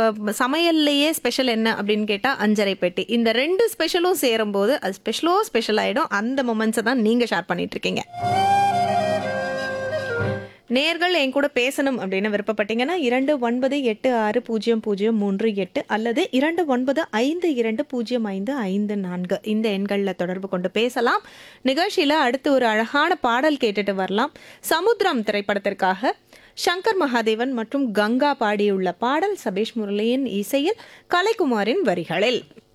சமையல்லையே special என்ன அப்படின்னு கேட்டா அஞ்சரை பெட்டி இந்த ரெண்டு ஸ்பெஷலும் சேரும்போது அது ஸ்பெஷலோ ஸ்பெஷல் ஆயிடும் அந்த மொமெண்ட்ஸை தான் நீங்க ஷேர் பண்ணிட்டு இருக்கீங்க நேர்கள் என் கூட பேசணும் அப்படின்னு விருப்பப்பட்டீங்கன்னா இரண்டு ஒன்பது எட்டு ஆறு பூஜ்ஜியம் பூஜ்ஜியம் மூன்று எட்டு அல்லது இரண்டு ஒன்பது ஐந்து இரண்டு பூஜ்ஜியம் ஐந்து ஐந்து நான்கு இந்த எண்களில் தொடர்பு கொண்டு பேசலாம் நிகழ்ச்சியில் அடுத்து ஒரு அழகான பாடல் கேட்டுட்டு வரலாம் சமுத்திரம் திரைப்படத்திற்காக சங்கர் மகாதேவன் மற்றும் கங்கா பாடியுள்ள பாடல் சபேஷ் முரளியின் இசையில் கலைக்குமாரின் வரிகளில்